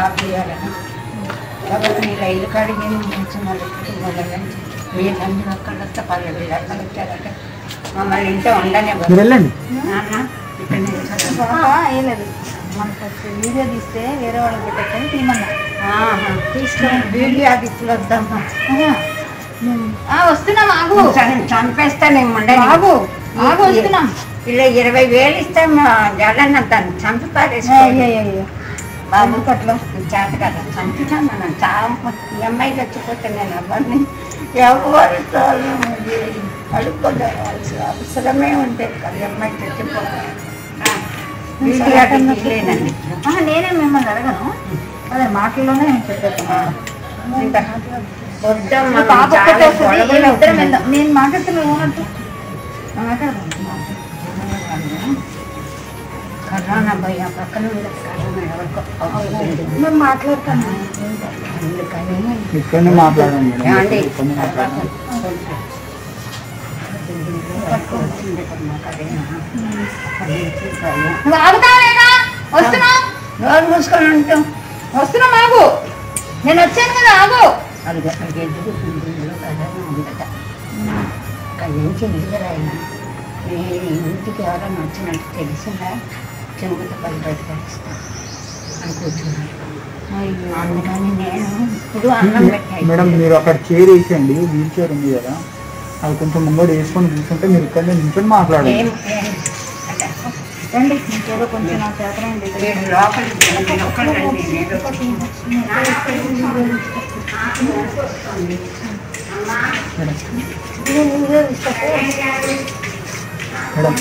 బాబు చేయాలని కాబట్టి నీ రైలు కాడికి వీళ్ళందరూ అక్కడ వస్తే పల్లె వీళ్ళందరూ వచ్చారంటే మమ్మల్ని ఇంట్లో ఉండనే మీరు వెళ్ళండి నాన్న ఇక్కడ నిల్చోండి. ఏం లేదు మనకు వీడియో తీస్తే వేరే వాళ్ళకి పెట్టచ్చని తీయమన్నా ఆహా, తీసుకొని వీడియో అది ఇప్పుడు వద్దామా ఆ, వస్తున్నాం ఆగు సరే, చంపేస్తాను ఉండని ఆగు ఆగు వస్తున్నాం ఇలా ఇరవై వేలు ఇస్తాం జగన్ దాన్ని చంపి పారేసుకో అయ్యయ్యో. బాబు కట్లో చేత కదా చంపుతాను మనం చాలా ఈ అమ్మాయి చచ్చిపోతే నేను ఎవరిని ఎవరితో అడుక్కోవాల్సిన అవసరమే ఉంటే కదా ఈ అమ్మాయి చచ్చిపోతాను లేనండి ఆ, నేనే మిమ్మల్ని అడగను అదే మాటల్లోనే చెప్పేస్తాను వద్దమ్మా పాప చాలా ఒక్కతే వస్తుంది, గొడవలు ఇద్దరం అవుతున్నాయి. వెళ్దాం. నేను మాట్లాడుతున్నా ఉన్నట్టు మాట్లాడదాం కరోనా భయ పక్కన ఉంది కరోనా ఎవరికో అవుతుంది. మేము మాట్లాడతాను అందుకని ఇక్కడనే మాట్లాడండి మేడం. ఏమండి? ఇక్కడనే మాట్లాడండి పట్టుకోవాల్సిందే కదా మాకు అదేనా? అక్కడి నుంచి భయం. నువ్వు ఆగుతావా లేదా వస్తున్నా నోరు మూసుకొని ఉంటాం వస్తున్నా ఆగు నేను వచ్చాను కదా ఆగు అది అక్కడికి ఎందుకు ఇందులో కరోనా ఉందట అక్కడి నుంచి ఎదురాయన నేను ఇంటికి ఎవరైనా వచ్చినట్టు తెలిసిందా చెంగుత పది బయటపడిస్తాను అని కూర్చున్నాను అందుకని నేను ఇప్పుడు అన్నం పెట్టాను మేడం మీరు అక్కడ చైర్ వేసేయండి వీల్ చైర్ ఉంది కదా అది కొంచెం ముంగడు వేసుకొని కూర్చుంటే మీరు ఇక్కడనే నించొని మాట్లాడండి ఏం ఏం అంటే రండి ఇంకేదో కొంచెం నా చేతనండి వీడు లోపలికి వెళ్ళి లోపలికి రండి. నేను మేడం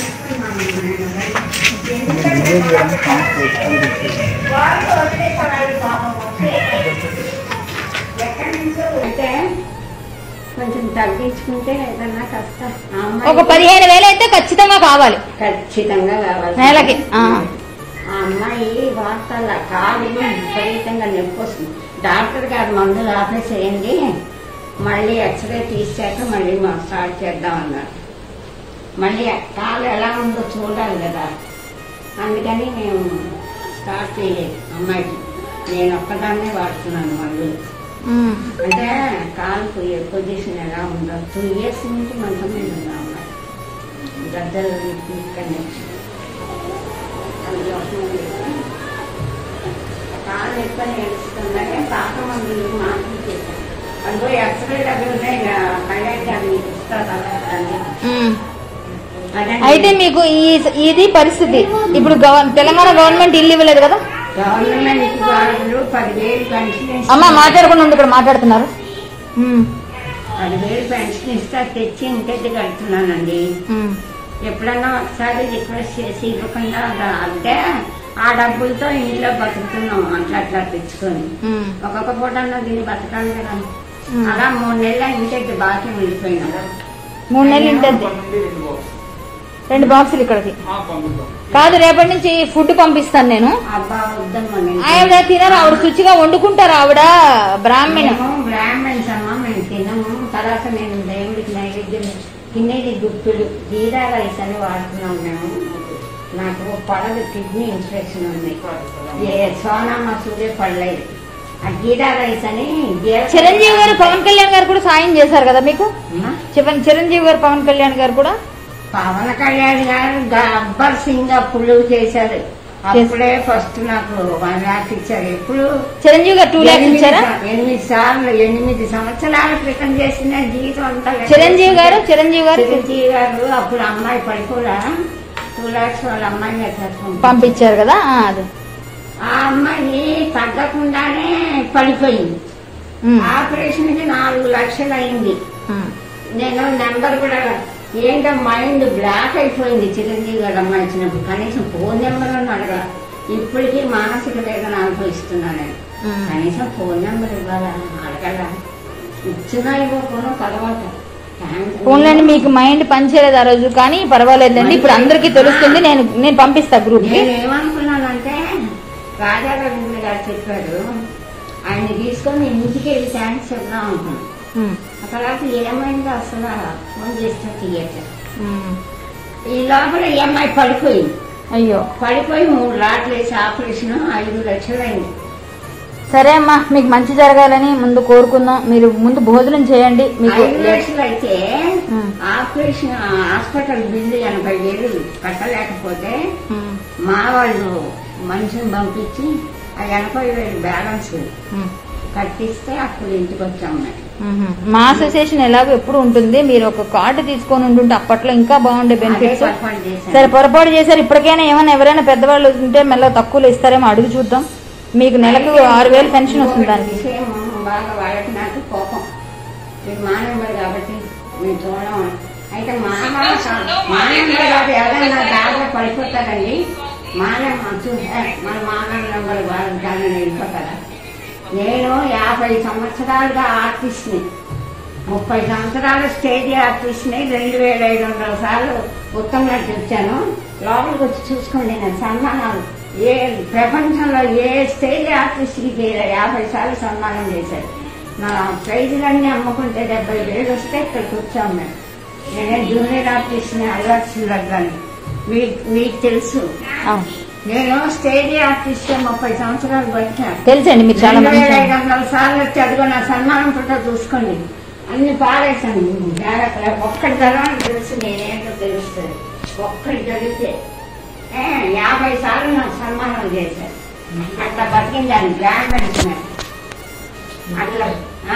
మీరు వీడియో చేయడానికి ఛాన్స్ అంటే కొంచెం తగ్గించుకుంటే ఏదన్నా కష్టం ఆ అమ్మాయి ఒక పదిహేను వేలు అయితే ఖచ్చితంగా కావాలి ఖచ్చితంగా కావాలి నెలకి ఆ. ఆ అమ్మాయి వార్తల కాలు విపరీతంగా నొప్పి వస్తుంది డాక్టర్ గారు మందులు ఆపేసేయండి మళ్ళీ ఎక్స్రే తీసాక మళ్ళీ మాకు స్టార్ట్ చేద్దాం అన్నారు మళ్ళీ ఆ కాలు ఎలా ఉందో చూడాలి కదా అందుకని మేము స్టార్ట్ చేయలేదు అమ్మాయికి నేను ఒక్కదాన్నే వాడుతున్నాను మందులు ఉమ్. అంటే కాలు పొజిషన్ ఎలా ఉందో టూ ఇయర్స్ నుంచి మంచం మీద ఉంది ఆ అమ్మాయి గద్దలు ఇక్కడ నుంచి కాలు ఎక్కువ నేర్చుకుందంటే పాత మందులు మాటలు చేశాను అందులో ఎక్స్రే డబ్బులు ఉన్నాయి కళ్యాణ్ గారు మీకు ఇస్తారు అలాగే ఉమ్. అదే అయితే మీకు ఈ ఇది పరిస్థితి ఇప్పుడు గవ- తెలంగాణ గవర్నమెంట్ ఇల్లు ఇవ్వలేదు కదా గవర్నమెంట్ వాళ్ళు పదివేలు పెన్షన్ అమ్మ మాట్లాడకుండా ఉండి ఇక్కడ మాట్లాడుతున్నారు ఉమ్. పదివేలు పెన్షన్ ఇస్తే తెచ్చి ఇంటికి కడుతున్నానండి ఉమ్. ఎప్పుడన్నా ఒకసారి రిక్వెస్ట్ చేసి ఇవ్వకుండా దా- అంటే ఆ డబ్బులతో ఇంట్లో బతుకుతున్నాం అట్లా అట్లా తెచ్చుకొని ఉమ్. ఒక్కొక్క పూట అన్నా దీన్ని బతకాలి కదా ఉమ్. అలా మూడు నెలల ఇంటికి బాకీ వెళ్ళిపోయినాం మూడు నెలలు ఉంటుంది రెండు బాక్సులు ఇక్కడికి కాదు రేపటి నుంచి ఫుడ్ పంపిస్తాను నేను అబ్బా వద్దమ్మని ఆవిడ తినరు ఆవిడ శుచిగా వండుకుంటారు ఆవిడ బ్రాహ్మణ బ్రాహ్మణ్స్ అమ్మ మేము తినము తర్వాత నేను దేవుడికి నైవేద్యం తినేది గుర్తులు జీరా రైస్ అని వాడుతున్నాం మేము నాకు పడదు కిడ్నీ ఇన్ఫెక్షన్ ఉంది ఏ సోనా మసూరే పడలేదు ఆ జీరా రైస్ అని జీరా- చిరంజీవి గారు పవన్ కళ్యాణ్ గారు కూడా సాయం చేశారు కదా మీకు అమ్మా, చివరి- చిరంజీవి గారు పవన్ కళ్యాణ్ గారు కూడా పవన్ కళ్యాణ్ గారు గబ్బర్ సింగ్ అప్పుడు చేశారు అప్పుడే ఫస్ట్ నాకు వన్ లాక్ ఇచ్చారు ఎప్పుడు చిరంజీవి గారు టూ ల్యాక్స్ ఎనిమిది ఇచ్చారా సా- ఎనిమిది సార్లు ఎనిమిది సంవత్సరాల క్రితం చేసిన జీవితం అంతా లెక్క చిరంజీవి గారు చిరంజీవి గారు చిరంజీవి గారు అప్పుడు అమ్మాయి పడిపోలా టూ లాక్స్ వాళ్ళ అమ్మాయి చేస్తారు పంపించారు కదా ఆ, అదే ఆ అమ్మాయి తగ్గకుండానే పడిపోయింది ఉమ్, ఆపరేషన్ కి నాలుగు లక్షలు అయింది ఉమ్, నేను నెంబర్ కూడా ఏంటో మైండ్ బ్లాక్ అయిపోయింది చిరంజీవి గారు అమ్మాయి ఇచ్చినప్పుడు కనీసం ఫోన్ నెంబర్ అని అడగ ఇప్పటికీ మానసిక వేదన అనుభవిస్తున్నాను నేను ఉమ్. కనీసం ఫోన్ నెంబర్ ఇవ్వాలా అడగలా ఇచ్చినా ఇవ్వకపోయినా తర్వాత థాంక్స్. పోన్లేండి మీకు మైండ్ పనిచేయలేదు ఆ రోజు కానీ పర్వాలేదండి ఇప్పుడు అందరికీ తెలుస్తుంది నేను నేను పంపిస్తా గ్రూప్ కి నేను ఏమనుకున్నానంటే రాజారవీంద్ర గారు చెప్పారు ఆయన తీసుకొని ఇంటికి వెళ్ళి థ్యాంక్స్ చెప్దాం అనుకున్నాను ఉమ్, ఆ తర్వాత ఏమైందో అసలు ఫోన్ చేస్తే తీయట్లేదు ఉమ్. ఈ లోపల ఈ అమ్మాయి పడిపోయింది అయ్యో పడిపోయి మూడు లాట్లు వేసి ఆపరేషన్ ఐదు లక్షలు అయింది సరే అమ్మా మీకు మంచి జరగాలని ముందు కోరుకుందాం మీరు ముందు భోజనం చేయండి మీకు ఐదు లక్షలు అయితే ఉమ్. ఆపరేషన్ హాస్పిటల్ బిల్లు ఎనభై వేలు కట్టలేకపోతే ఉమ్, మా వాళ్ళు మనిషిని పంపించి ఆ ఎనభై వేలు బ్యాలెన్స్ ఉమ్, కట్టిస్తే అప్పుడు ఇంటికి వచ్చాం మేము ఉమ్. మా అసోసియేషన్ ఎలాగో ఎప్పుడు ఉంటుంది మీరు ఒక కార్డు తీసుకొని ఉంటుంటే అప్పట్లో ఇంకా బాగుండే అదే బెనిఫిట్స్ పొరపాటు చేశాను. సరే పొరపాటు చేశారు ఇప్పటికైనా ఏమైనా ఎవరైనా పెద్దవాళ్ళు ఉంటే మెల్లగా తక్కువలో ఇస్తారేమో అడుగు చూద్దాం మీకు నెలకు ఆరు వేలు పెన్షన్ వస్తుంది దానికి విషయం బాగా వాళ్ళకి నాకు కోపం మీరు మా నెంబర్ కాబట్టి మేము చూడడం అయితే మా మా నెంబర్ కాదు ఎవరైనా దారిలో పడిపోతారండి మా నెంబర్ చూసే మన మా నెంబర్ వాళ్ళు దాన్ని వెళ్ళిపోతారా నేను యాభై సంవత్సరాలుగా ఆర్టిస్ట్ని ముప్పై సంవత్సరాలు స్టేజ్ ఆర్టిస్ట్ని రెండు వేల ఐదు వందల సార్లు ఉత్తమ నటి వచ్చాను లోపలికి వచ్చి చూసుకోండి నేను సన్మానాలు ఏ ప్రపంచంలో ఏ స్టేజ్ ఆర్టిస్ట్కి యాభై సార్లు సన్మానం చేశారు నా ప్రైజులన్నీ అమ్ముకుంటే డెబ్బై వేలు వస్తే ఇక్కడికి వచ్చాం మేము నేనే జూనియర్ ఆర్టిస్ట్ని అల్లాల్సిన దగ్గరని మీకు మీకు తెలుసు అవును. నేను స్టేజ్ ఆర్టిస్ట్ ముప్పై సంవత్సరాలు బతికాను తెలుసండి మీరు చాలా రెండు మంచి వేల ఐదు వందల సార్లు వచ్చి అదిగో నా సన్మానం ఫోటో చూసుకోండి అన్ని పారేశాను జాగ్రత్తగా ఒక్కటి జరగని తెలుసు నేనేంటో తెలుస్తుంది ఒక్కటి జరిగితే ఏ, యాభై సార్లు నాకు సన్మానం చేశారు అట్లా బతికిందాన్ని బ్రాండ్ అంటున్నాను అట్లా ఆ?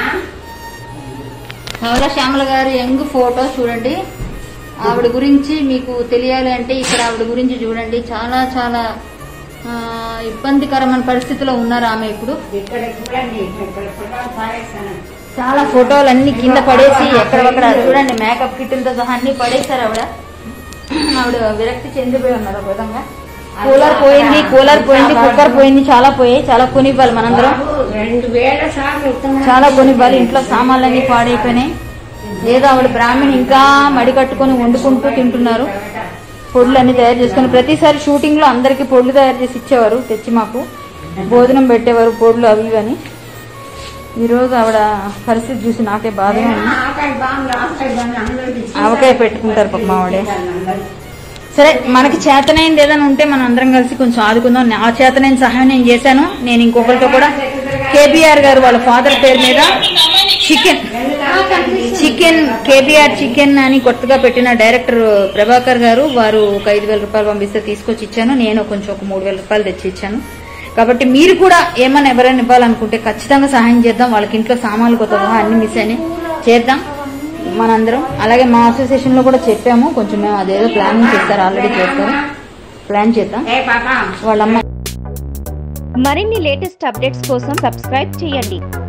కవల శ్యామల గారి యంగ్ ఫోటో చూడండి ఆవిడ గురించి మీకు తెలియాలి అంటే ఇక్కడ ఆవిడ గురించి చూడండి చాలా చాలా ఆ, ఇబ్బందికరమైన పరిస్థితిలో ఉన్నారు ఆమె ఇప్పుడు ఇక్కడ చూడండి ఇక్కడ ఫోటో పారేశాను చాలా ఫోటోలు అన్ని కింద పడేసి ఎక్కడొక్కడ చూడండి మేకప్ కిట్లతో సహా అన్ని పడేశారు ఆవిడ ఆవిడ విరక్తి చెందిపోయి ఉన్నారు ఒక విధంగా కూలర్ పోయింది కూలర్ పోయింది కుక్కర్ పోయింది చాలా పోయాయి చాలా కొనివ్వాలి మనందరం బాబు, రెండు వేల సార్లు ఉత్తమ చాలా కొనివ్వాలి ఇంట్లో సామాన్లన్నీ పాడైపోయినాయి ఏదో ఆవిడ బ్రాహ్మణి ఇంకా మడి కట్టుకొని వండుకుంటూ తింటున్నారు పొడులు అన్ని తయారు చేసుకుని ప్రతిసారి షూటింగ్ లో అందరికి పొడులు తయారు చేసి ఇచ్చేవారు తెచ్చి మాకు భోజనం పెట్టేవారు పొడులు అవి ఇవి అని ఈ రోజు ఆవిడ పరిస్థితి చూసి నాకే బాధగా ఉంది ఆకాయ బాగుంది ఆకాయ బాగుంది అందరికీ ఆవకాయ పెట్టుకుంటారు పాపం ఆవిడే. అందరికీ. సరే మనకి చేతనైంది ఏదైనా ఉంటే మనం అందరం కలిసి కొంచెం ఆదుకుందాం నా చేతనైన సహాయం నేను చేశాను నేను ఇంకొకరితో కూడా కేబీఆర్ గారు వాళ్ళ ఫాదర్ పేరు మీద చికెన్ చికెన్ కేబీఆర్ చికెన్ అని కొత్తగా పెట్టిన డైరెక్టర్ ప్రభాకర్ గారు వారు ఒక ఐదు వేల రూపాయలు పంపిస్తే తీసుకొచ్చి ఇచ్చాను నేను కొంచెం ఒక మూడు వేల రూపాయలు తెచ్చి ఇచ్చాను కాబట్టి మీరు కూడా ఏమైనా ఎవరైనా ఇవ్వాలనుకుంటే ఖచ్చితంగా సహాయం చేద్దాం వాళ్ళకి ఇంట్లో సామాన్లు కొత్త సహా అన్ని మిస్ అయినాయి చేద్దాం మనందరం అలాగే మా అసోసియేషన్ లో కూడా చెప్పాము కొంచెం మేము అదేదో ప్లాన్ చేస్తారు ఆల్రెడీ చేస్తారు ప్లాన్ చేద్దాం ఏ పాపా వాళ్ళమ్మ మరిన్ని లేటెస్ట్ అప్డేట్స్ కోసం సబ్స్క్రైబ్ చేయండి